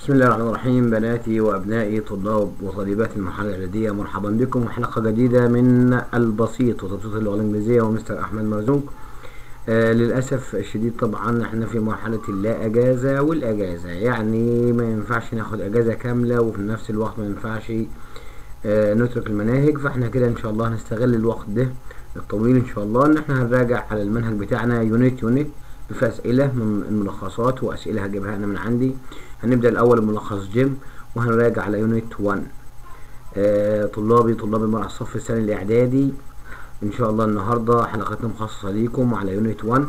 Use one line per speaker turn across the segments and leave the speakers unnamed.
بسم الله الرحمن الرحيم بناتي وأبنائي طلاب وطالبات المرحلة الإعدادية مرحبا بكم وحلقة جديدة من البسيط وتبسيط اللغة الإنجليزية ومستر أحمد مرزوق آه للأسف الشديد طبعا احنا في مرحلة اللا أجازة والأجازة يعني ما ينفعش ناخد أجازة كاملة وفي نفس الوقت ما ينفعش آه نترك المناهج فاحنا كده إن شاء الله هنستغل الوقت ده الطويل إن شاء الله إن احنا هنراجع على المنهج بتاعنا يونت يونت في أسئلة من الملخصات وأسئلة هجيبها أنا من عندي هنبدأ الأول بملخص جيم وهنراجع على يونت 1 آه طلابي طلاب المرأة الصف الثاني الإعدادي إن شاء الله النهاردة حلقتنا مخصصة ليكم على يونت 1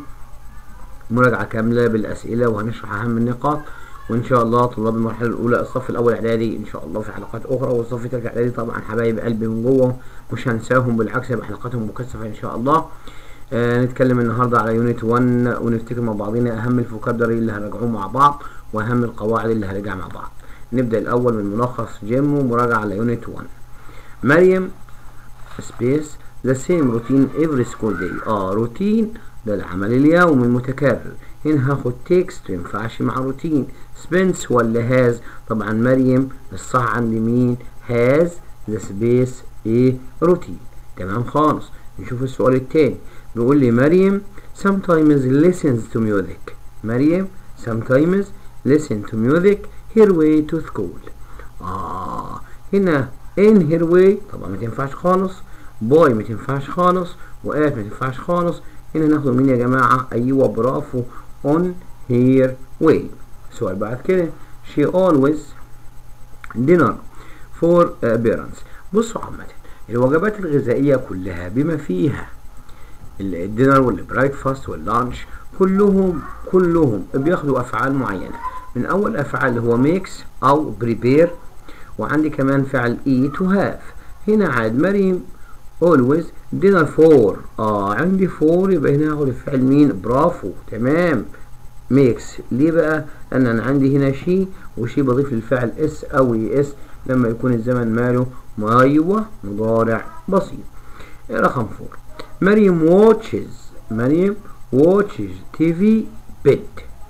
مراجعة كاملة بالأسئلة وهنشرح أهم النقاط وإن شاء الله طلاب المرحلة الأولى الصف الأول إعدادي إن شاء الله في حلقات أخرى والصف الثالث إعدادي طبعا حبايب قلبي من جوه مش هنساهم بالعكس هيبقى حلقاتهم مكثفة إن شاء الله آه نتكلم النهاردة على يونت 1 ونفتكر مع بعضنا أهم الفوكابلري اللي هنراجعوه مع بعض وأهم القواعد اللي هنراجعها مع بعض نبدأ الأول من ملخص جيم ومراجعة على يونت 1 مريم سبيس ذا سيم روتين افري سكول داي اه روتين ده العمل اليومي المتكرر هنا هاخد تكست مينفعش مع روتين سبنس ولا هاز طبعا مريم الصح عند مين هاز ذا سبيس ايه روتين تمام خالص نشوف السؤال التاني بيقول لي مريم sometimes listens to music مريم sometimes listen to music her way to school آه هنا in her way طبعا ما تنفعش خالص boy ما تنفعش خالص وات ما تنفعش خالص هنا ناخد مين يا جماعة أيوة برافو on her way السؤال بعد كده she always dinner for uh, parents بصوا عامة الوجبات الغذائية كلها بما فيها الدينر والبريكفاست واللانش كلهم كلهم بياخدوا افعال معينه من اول افعال اللي هو ميكس او بريبير وعندي كمان فعل اي تو هاف هنا عاد مريم always dinner for اه عندي فور يبقى هنا هاخد الفعل مين برافو تمام ميكس ليه بقى لان انا عندي هنا شي وشي بضيف للفعل اس او اي اس لما يكون الزمن ماله ايوه مضارع بسيط رقم فور مريم واتشز مريم واتشز تي في بيت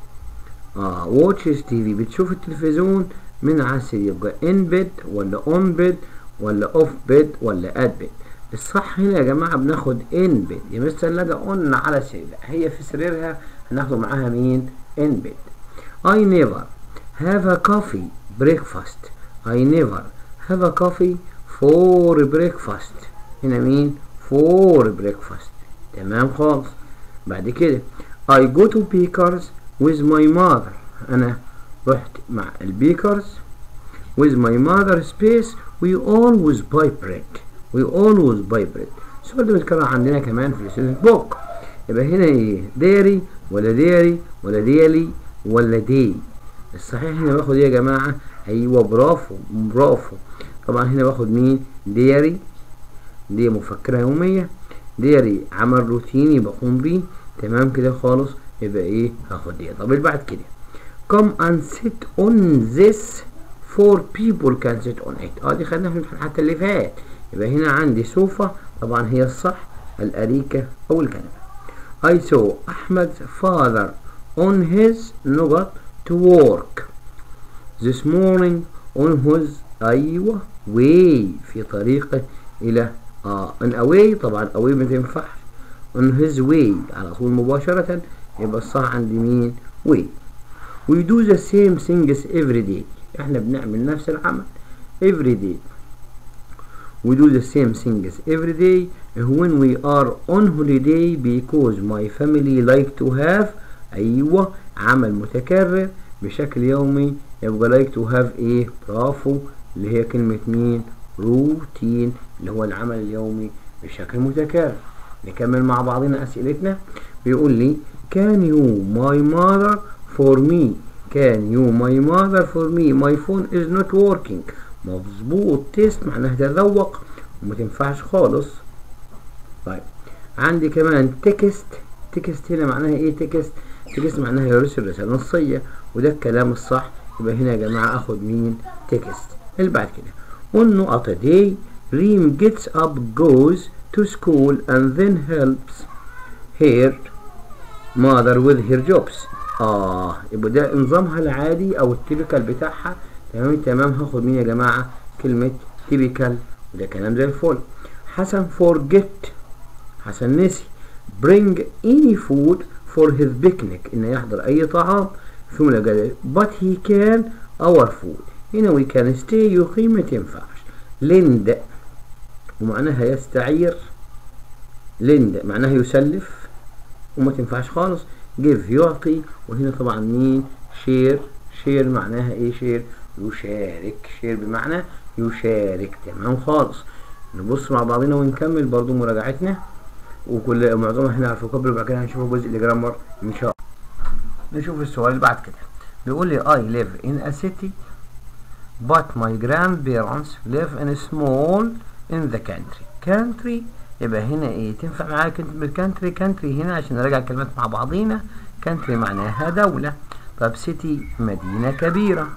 اه واتشز تي في بتشوف التلفزيون من على السرير يبقى ان بيد ولا اون بيد ولا اوف بيد ولا ات بيد الصح هنا يا جماعه بناخد ان بيد يا مستر لقى اون على السرير هي في سريرها هناخده معاها مين ان بيد I never have a coffee breakfast I never have a coffee for breakfast هنا مين for breakfast تمام خالص بعد كده I go to Bakers with my mother أنا رحت مع البيكرز with my mother space we always buy bread we always buy bread السؤال ده بيتكرر عندنا كمان في الستودنت بوك يبقى هنا ايه ديري ولا ديري ولا ديلي ولا دي الصحيح هنا باخد ايه يا جماعة ايوه برافو برافو طبعا هنا باخد مين ديري دي مفكرة يومية ديري عمل روتيني بقوم بيه تمام كده خالص يبقى ايه هاخد دي طب اللي بعد كده come and sit on this four people can sit on it اه دي خدناها في الامتحان حتى اللي فات يبقى هنا عندي سوفا طبعا هي الصح الأريكة أو الكنبة I saw أحمد father on his نقط to work this morning on his أيوة way في طريقه إلى اه ان away طبعا away ما تنفعش on his way على طول مباشرة يبقى الصح عندي مين way we do the same things every day احنا بنعمل نفس العمل every day we do the same things every day when we are on holiday because my family like to have ايوه عمل متكرر بشكل يومي يبقى like to have ايه برافو اللي هي كلمة مين روتين اللي هو العمل اليومي بشكل متكرر نكمل مع بعضنا أسئلتنا بيقول لي can you my mother for me can you my mother for me my phone is not working مظبوط تيست معناها تذوق وما تنفعش خالص طيب عندي كمان تكست تكست هنا معناها ايه تكست تكست معناها يرسل رسالة نصية وده الكلام الصح يبقى هنا يا جماعة اخد مين تكست اللي بعد كده one نقطة day Reem gets up goes to school and then helps her mother with her jobs اه يبقى ده نظامها العادي او التيبيكال بتاعها تمام تمام هاخد مين يا جماعه كلمه تيبيكال وده كلام زي الفل حسن forget حسن نسي bring any food for his picnic إنه يحضر أي طعام في ملاجئ but he can our food هنا we can stay يقيم ما تنفعش lend ومعناها يستعير lend معناها يسلف وما تنفعش خالص give يعطي وهنا طبعا مين شير شير معناها ايه شير يشارك شير بمعنى يشارك تمام خالص نبص مع بعضنا ونكمل برضو مراجعتنا وكل معظمها احنا عارفه قبل وبعد كده هنشوف جزء الجرامر ان شاء الله نشوف السؤال اللي بعد كده بيقول لي I live in a city but my grandparents live in a small in the country country يبقى هنا ايه تنفع معايا كلمة country country هنا عشان نراجع الكلمات مع بعضينا country معناها دولة طب city مدينة كبيرة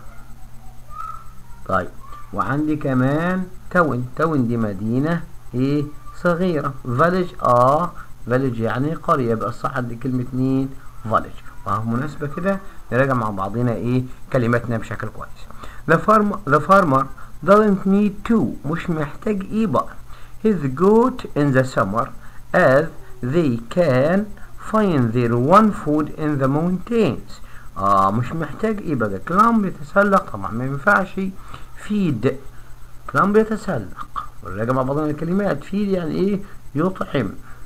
طيب وعندي كمان تاون تاون دي مدينة ايه صغيرة village اه village يعني قرية يبقى الصح عندي كلمة مين village اه مناسبة كده نراجع مع بعضنا ايه كلماتنا بشكل كويس the farmer the farmer doesn't need to مش محتاج ايه بقى his goat in the summer as they can find their one food in the mountains اه مش محتاج ايه بقى كلام بيتسلق طبعا ما ينفعش فيد كلام بيتسلق ونراجع مع بعضنا الكلمات فيد يعني ايه يطعم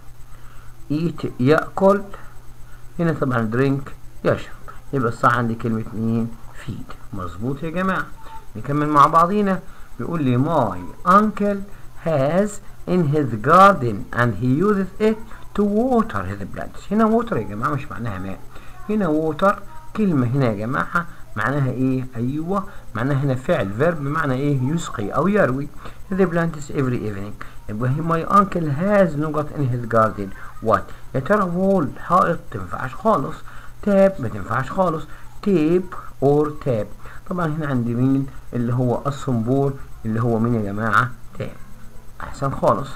eat يأكل هنا طبعا درينك يشرب يبقى الصح عندي كلمة مين فيد مظبوط يا جماعة نكمل مع بعضينا بيقول لي my uncle has in his garden and he uses it to water his plants هنا water يا جماعة مش معناها ماء هنا water كلمة هنا يا جماعة معناها ايه ايوه معناها هنا فعل فيرب بمعنى ايه يسقي او يروي the plants every evening يبقى my uncle has نقط in his garden what يا ترى وول حائط تنفعش خالص تاب ما تنفعش خالص تيب اور تاب طبعا هنا عندي مين اللي هو الصنبور اللي هو مين يا جماعة تاب احسن خالص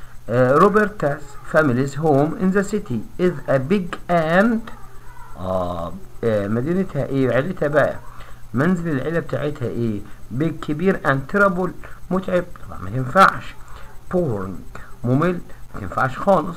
روبرتا's family's home in the city is a big and آه آه مدينتها ايه عيلتها بقى منزل العيلة بتاعتها ايه بيج كبير and terrible متعب طبعا ما تنفعش boring ممل ما تنفعش خالص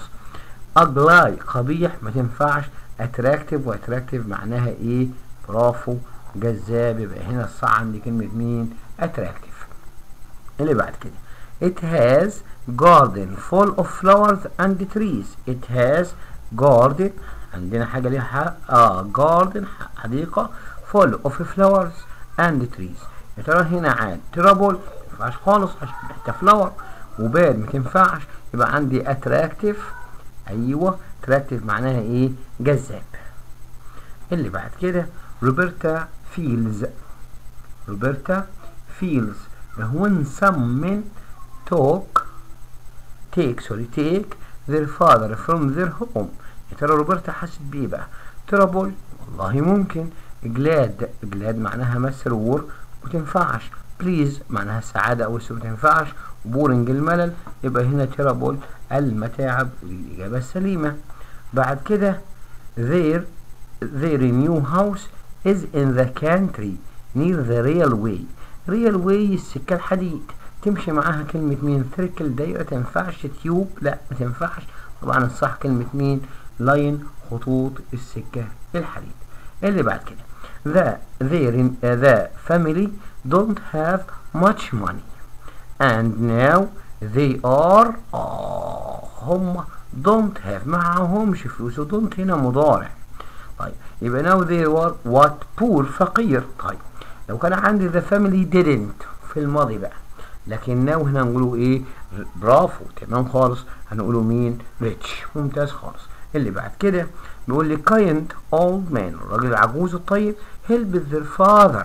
ugly قبيح ما تنفعش attractive واتراكتيف معناها ايه برافو جذاب يبقى هنا الصح عندي كلمة مين attractive اللي بعد كده it has garden full of flowers and trees it has garden عندنا حاجة ليها حق اه garden حديقة full of flowers and trees يا ترى هنا عاد ترابل ما ينفعش خالص عشان تحت فلاور وباد ما تنفعش يبقى عندي attractive ايوه attractive معناها ايه جذاب اللي بعد كده روبرتا فيلز روبرتا فيلز when some men talk take sorry take their father from their home يا ترى روبرتا حست بيه بقى ترابل والله ممكن جلاد جلاد معناها مسرور وتنفعش بليز معناها سعادة أو سرور متنفعش بورنج الملل يبقى هنا ترابل المتاعب الإجابة السليمة بعد كده their their new house is in the country near the railway railway السكة الحديد تمشي معاها كلمة مين سيركل دايرة تنفعش تيوب لا ما تنفعش طبعا الصح كلمة مين لاين خطوط السكة الحديد اللي بعد كده the their uh, the family don't have much money and now they are آه هم don't have معهمش فلوس و don't هنا مضارع طيب يبقى now they were what poor فقير طيب لو كان عندي the family didn't في الماضي بقى لكن now هنا نقوله ايه برافو تمام خالص هنقوله مين rich ممتاز خالص اللي بعد كده بيقول لي kind old man الراجل العجوز الطيب help their father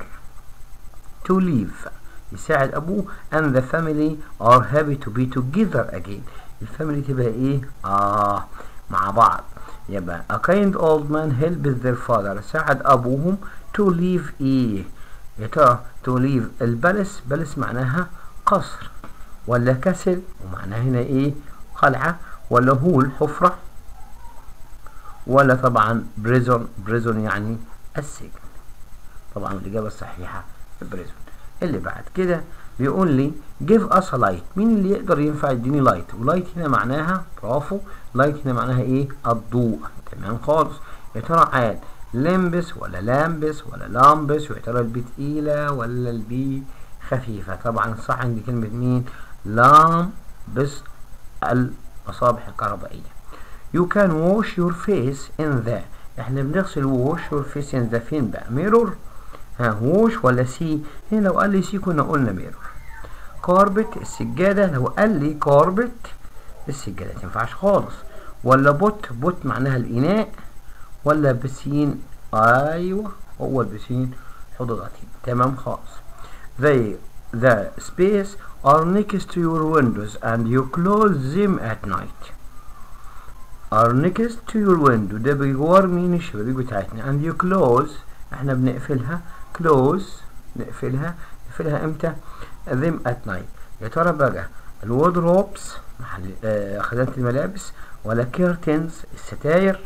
to live يساعد ابوه and the family are happy to be together again الفاميلي تبقى ايه اه مع بعض يبقى a kind old man helps their father ساعد ابوهم to leave ايه يا ترى to leave البلس بلس معناها قصر ولا كسل ومعناها هنا ايه قلعة ولا هول حفرة ولا طبعا بريزون بريزون يعني السجن طبعا الإجابة الصحيحة بريزون اللي بعد كده بيقول لي give us a light مين اللي يقدر ينفع يديني لايت ولايت هنا معناها برافو لايت هنا معناها ايه الضوء تمام خالص يا ترى عاد لمبس ولا لامبس ولا لامبس ويا ترى البي تقيلة ولا البي خفيفة طبعا الصح عندي كلمة مين لامبس المصابيح الكهربائية you can wash your face in the احنا بنغسل wash your face in the فين بقى mirror ها ووش ولا سي هنا لو قال لي سي كنا قلنا ميرور كاربت السجادة لو قال لي كاربت السجادة تنفعش خالص ولا بوت بوت معناها الإناء ولا بسين أيوة هو البسين حضرتي تمام خالص they the space are next to your windows and you close them at night are next to your window ده بيجوار مين الشبابيك بتاعتنا and you close احنا بنقفلها close نقفلها نقفلها امتى them at night يا ترى بقى الوردروبس محل آه خزانة الملابس ولا كيرتنز الستاير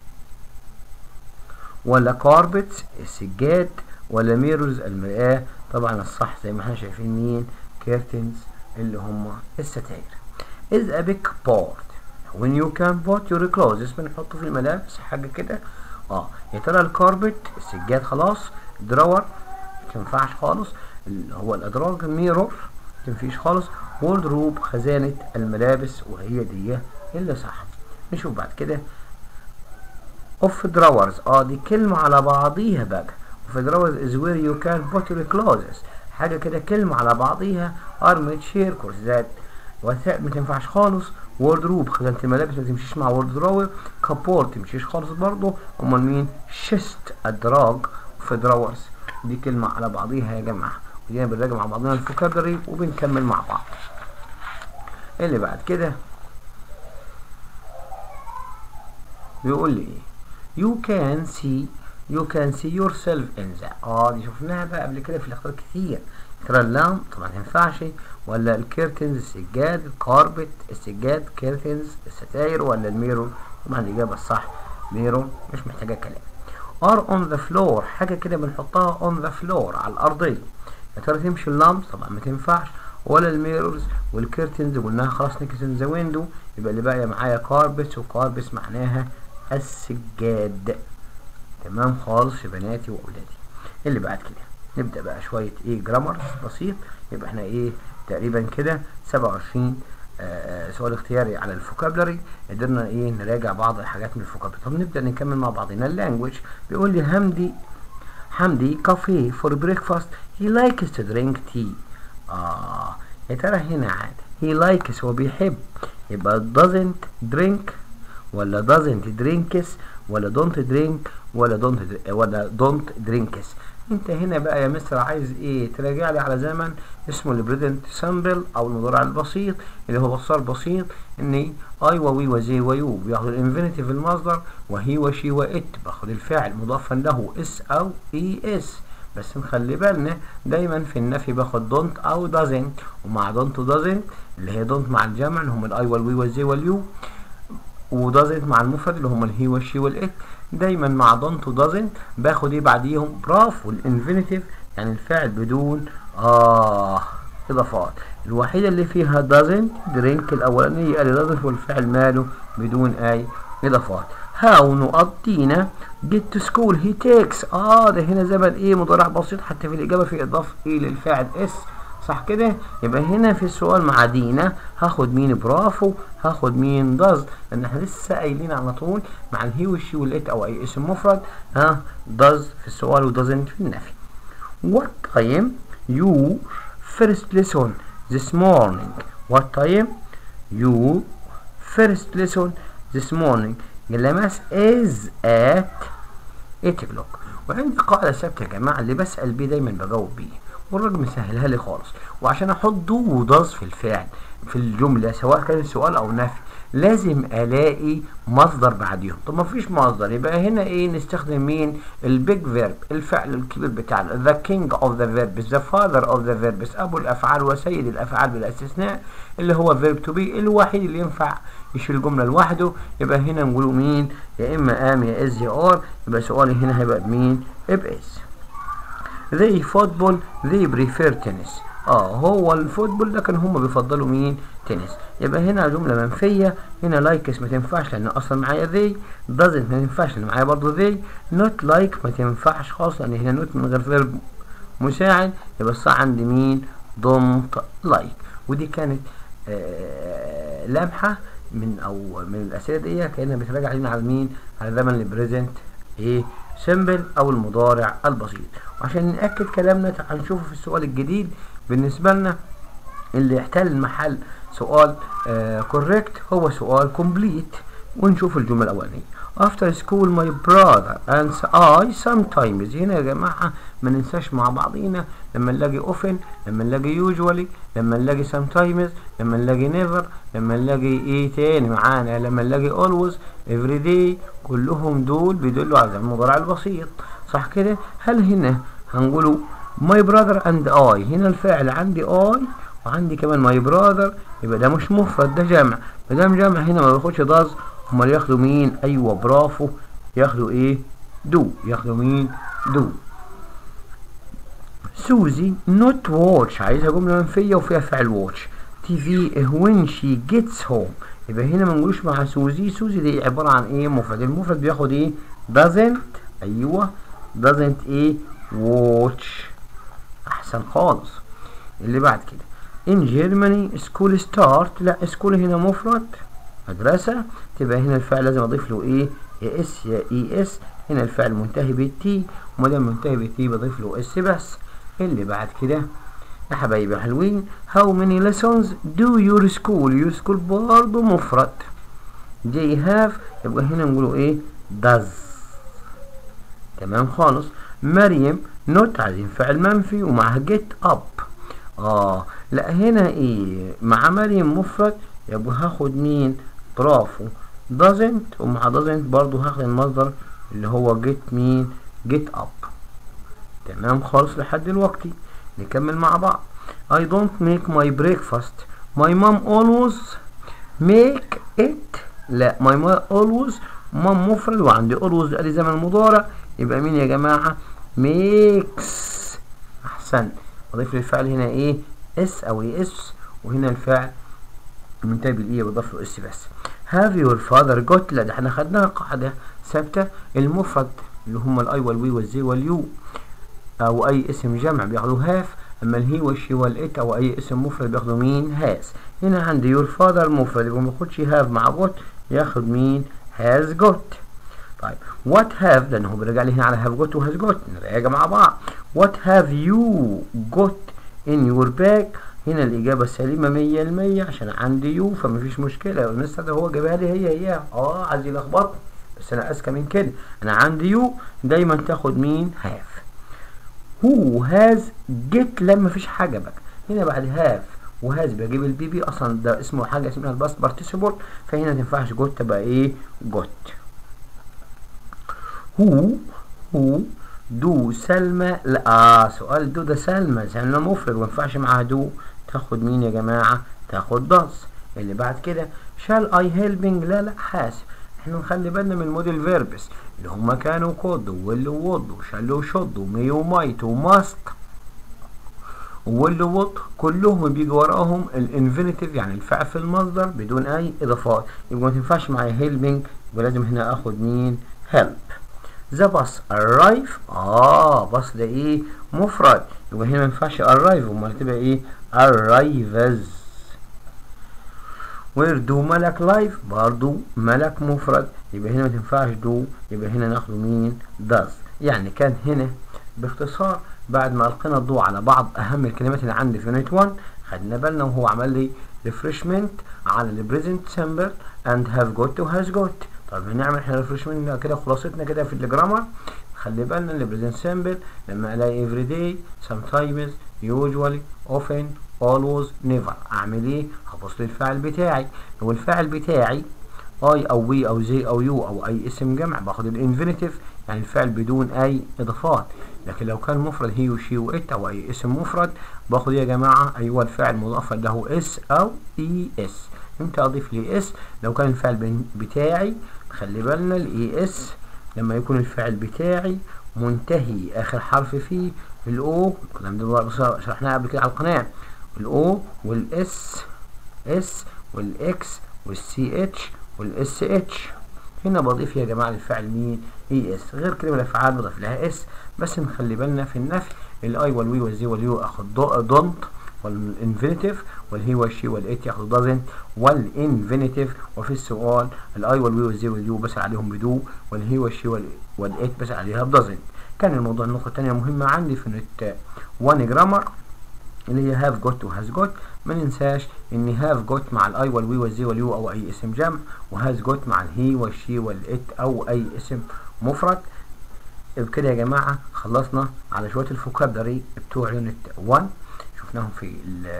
ولا كاربتس السجاد ولا ميرورز المرآة طبعا الصح زي ما احنا شايفين مين كيرتنز اللي هم الستاير is a big part when you can put your clothes بنحطه في الملابس حاجة كده اه يا ترى الكاربت السجاد خلاص دراور متنفعش خالص اللي هو الادراج ميرور متنفيش خالص وردروب خزانة الملابس وهي دي اللي صح نشوف بعد كده اوف دراورز اه دي كلمة على بعضيها بقى اوف دراورز is where you can put your clothes حاجة كده كلمة على بعضيها ارمت شير كورسات وثائق ما تنفعش خالص وردروب خزانة الملابس ما تمشيش مع وردراور كابورت تمشيش خالص برضه امال مين شيست الدراج في دراورز دي كلمة على بعضيها يا جماعة ودينا بنراجع مع بعضنا الفوكابلري وبنكمل مع بعض اللي بعد كده بيقول لي ايه you can see you can see yourself in the اه دي شفناها بقى قبل كده في الاختيار كتير ترى اللام طبعا ما ينفعش ولا الكيرتنز السجاد الكاربت السجاد كيرتنز الستاير ولا الميرور طبعا الإجابة الصح ميرور مش محتاجة كلام are on the floor حاجة كده بنحطها on the floor على الأرضية يا ترى تمشي اللامب طبعا ما تنفعش ولا الميرورز والكيرتنز قلناها خلاص نكست ذا ويندو يبقى اللي باقي معايا كاربتس وكاربتس معناها السجاد تمام خالص يا بناتي واولادي اللي بعد كده نبدا بقى شويه ايه جرامر بسيط يبقى احنا ايه تقريبا كده 27 آه سؤال اختياري على الفوكابلري قدرنا ايه نراجع بعض الحاجات من الفوكابلري طب نبدا نكمل مع بعضنا اللانجوج بيقول لي حمدي حمدي كافيه فور بريكفاست هي لايكس تو درينك تي اه يا ترى هنا عاد هي لايكس هو بيحب يبقى doesn't drink ولا doesn't drinks ولا don't drink ولا don't ولا don't drinks انت هنا بقى يا مستر عايز ايه تراجع لي على زمن اسمه البريزنت سامبل او المضارع البسيط اللي هو بصار بسيط ان اي ووي وزي ويو بياخد الانفينيتيف المصدر وهي وشي وات باخد الفاعل مضافا له اس او اي اس بس نخلي بالنا دايما في النفي باخد دونت او دازنت ومع دونت ودازنت اللي هي دونت مع الجمع اللي هم الاي والوي والزي واليو ودازنت مع المفرد اللي هم الهي والشي والات دايما مع دونت ودازنت باخد ايه بعديهم برافو الانفينيتيف يعني الفعل بدون اه اضافات الوحيده اللي فيها دازنت درينك الاولانيه قال دازنت والفعل ماله بدون اي اضافات هاو نقضينا جيت تو سكول هي تيكس اه ده هنا زمن ايه مضارع بسيط حتى في الاجابه في اضافه ايه للفعل اس صح كده يبقى هنا في السؤال مع دينا هاخد مين برافو هاخد مين داز لان احنا لسه قايلين على طول مع الهي والشي والات او اي اسم مفرد ها داز في السؤال ودازنت في النفي what time you first lesson this morning what time you first lesson this morning جلماس is at 8 o'clock وعندي قاعدة ثابتة يا جماعة اللي بسأل بيه دايما بجاوب بيه والراجل مسهلها لي خالص وعشان احط دو وداز في الفعل في الجمله سواء كان سؤال او نفي لازم الاقي مصدر بعديهم طب ما فيش مصدر يبقى هنا ايه نستخدم مين البيج فيرب الفعل الكبير بتاعنا the king of the verbs the father of the verbs ابو الافعال وسيد الافعال بلا استثناء اللي هو verb to be الوحيد اللي ينفع يشيل الجمله لوحده يبقى هنا نقوله مين يا اما ام يا از يا ار يبقى سؤالي هنا هيبقى بمين باس they football they prefer tennis اه هو الفوتبول لكن هم بيفضلوا مين تنس يبقى هنا جمله منفيه هنا لايكس ما تنفعش لان اصلا معايا they doesn't ما تنفعش لان معايا برضو they not like ما تنفعش خالص لان هنا not من غير فيرب مساعد يبقى الصح عندي مين don't like ودي كانت آه لمحه من او من الاسئله دي كانها بتراجع علينا على مين على زمن البريزنت ايه سيمبل او المضارع البسيط وعشان ناكد كلامنا تعال نشوفه في السؤال الجديد بالنسبه لنا اللي يحتل محل سؤال كوريكت آه هو سؤال كومبليت ونشوف الجمله الاولانيه after school my brother and I sometimes هنا يا جماعه ما ننساش مع بعضينا لما نلاقي often لما نلاقي usually لما نلاقي sometimes لما نلاقي never لما نلاقي ايه تاني معانا لما نلاقي always every day كلهم دول بيدلوا على المضارع البسيط صح كده هل هنا هنقولوا my brother and I هنا الفعل عندي I وعندي كمان my brother يبقى ده مش مفرد ده جمع ما دام جمع هنا ما بياخدش ضاز امال ياخدوا مين ايوه برافو ياخدوا ايه دو ياخدوا مين دو سوزي نوت واتش عايزها جمله منفيه وفيها فعل واتش تي في وين شي جيتس هوم يبقى هنا ما نقولوش مع سوزي سوزي دي عباره عن ايه مفرد المفرد بياخد ايه doesn't ايوه doesn't ايه watch احسن خالص اللي بعد كده in Germany school start لا school هنا مفرد مدرسة تبقى هنا الفعل لازم اضيف له ايه يا اس يا اي اس هنا الفعل منتهي بالتي وما دام منتهي بالتي بضيف له اس بس اللي بعد كده يا حبايبي حلوين how many lessons do your school your school برضه مفرد they have يبقى هنا نقوله ايه does تمام خالص مريم نوت عايزين فعل منفي ومعها get up اه لا هنا ايه مع مريم مفرد يبقى هاخد مين برافو doesn't ومع doesn't برضو هاخد المصدر اللي هو get مين get up تمام خالص لحد دلوقتي نكمل مع بعض I don't make my breakfast my mom always make it لا my mom always مام مفرد وعندي always ادي زمن المضارع يبقى مين يا جماعة makes احسن اضيف للفعل هنا ايه اس او اي اس وهنا الفعل منتهي بالايه بضيف له اس بس have your father got لا ده احنا خدناها قاعده ثابته المفرد اللي هم الاي والوي والزي واليو او اي اسم جمع بياخدوا هاف اما الهي والشي والات او اي اسم مفرد بياخدوا مين هاز هنا عندي يور فاذر مفرد يبقى ما ياخدش هاف مع جوت ياخد مين هاز جوت طيب وات هاف لان هو بيرجع لي هنا على هاف جوت وهاز جوت نراجع مع بعض وات هاف يو جوت ان يور باك هنا الإجابة السليمة مية المية عشان عندي يو فمفيش مشكلة لسه ده هو جابها لي هي هي اه عايز يلخبطني بس أنا أذكى من كده أنا عندي يو دايما تاخد مين هاف هو هاز جيت لما مفيش حاجة بقى هنا بعد هاف وهاز بجيب البي بي أصلا ده اسمه حاجة اسمها الباست بارتيسيبل فهنا متنفعش جوت تبقى إيه جوت هو هو دو سلمى لا آه سؤال دو ده سلمى سلمى مفرد ما ينفعش معاها دو تاخد مين يا جماعة تاخد داس اللي بعد كده شال اي هيلبنج لا لا حاسب احنا نخلي بالنا من الموديل فيربس اللي هما كانوا كود واللي وود وشال وشد ومي ومايت وماست واللي وود كلهم بيجي وراهم الانفينيتيف يعني الفعل في المصدر بدون اي اضافات يبقى ما تنفعش معايا هيلبنج يبقى لازم هنا اخد مين هيلب ذا باص arrive اه باص ده ايه مفرد يبقى هنا ما ينفعش arrive امال تبقى ايه arrives where do ملك لايف برضو ملك مفرد يبقى هنا ما تنفعش دو يبقى هنا ناخده مين does يعني كان هنا باختصار بعد ما القينا الضوء على بعض اهم الكلمات اللي عندي في يونت 1 خدنا بالنا وهو عمل لي ريفرشمنت على البريزنت سمبل and have got و has got طب هنعمل احنا ريفرشمنت كده خلاصتنا كده في الجرامر خلي بالنا ان present simple لما الاقي every day sometimes usually often always never اعمل ايه هبص للفعل بتاعي لو الفعل بتاعي اي او وي او زي او يو او اي اسم جمع باخد الانفينيتيف يعني الفعل بدون اي اضافات لكن لو كان مفرد هي وشي وات او اي اسم مفرد باخد يا جماعه ايوه الفعل مضاف له اس او اي اس امتى اضيف لي اس لو كان الفعل بتاعي خلي بالنا الاي اس لما يكون الفعل بتاعي منتهي اخر حرف فيه الاو الكلام ده شرحناه قبل كده على القناه الاو والاس اس والاكس والسي اتش والاس اتش هنا بضيف يا جماعه للفعل مين اي اس غير كده من الافعال بضيف لها اس بس نخلي بالنا في النفي الاي والوي والزي واليو اخد دونت والانفينيتيف والهي والشي والات ياخدوا دازنت والانفينيتيف وفي السؤال الاي والوي والزي واليو بسال عليهم بدو والهي والشي والات بسال عليها بدازنت كان الموضوع النقطه الثانيه مهمه عندي في نت 1 جرامر اللي هي هاف جوت وهاز جوت ما ننساش ان هاف جوت مع الاي والوي والزي واليو او اي اسم جمع وهاز جوت مع الهي والشي والات او اي اسم مفرد بكده يا جماعه خلصنا على شويه الفوكابلري بتوع يونت 1 شفناهم في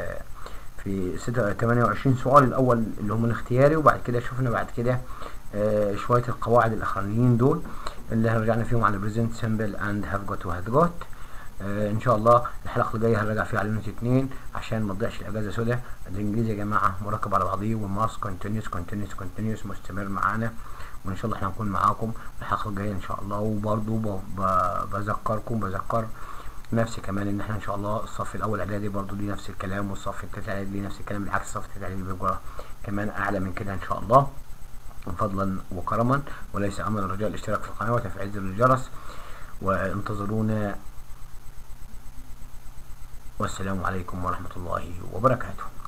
في 28 سؤال الاول اللي هم الاختياري وبعد كده شفنا بعد كده آه شويه القواعد الاخرانيين دول اللي رجعنا فيهم على بريزنت سمبل اند هاف جوت وهاز جوت آه ان شاء الله الحلقه الجايه هنراجع فيها على يونت 2 عشان ما تضيعش الاجازه سوداء الانجليزي يا جماعه مركب على بعضيه والماس كونتينيوس كونتينيوس كونتينيوس مستمر معانا وان شاء الله احنا هنكون معاكم الحلقه الجايه ان شاء الله وبرضه بذكركم بذكر نفسي كمان ان احنا ان شاء الله الصف الاول اعدادي برضه ليه نفس الكلام والصف الثالث اعدادي ليه نفس الكلام بالعكس الصف الثالث اعدادي بيبقى كمان اعلى من كده ان شاء الله فضلا وكرما وليس امر الرجاء الاشتراك في القناه وتفعيل زر الجرس وانتظرونا والسلام عليكم ورحمه الله وبركاته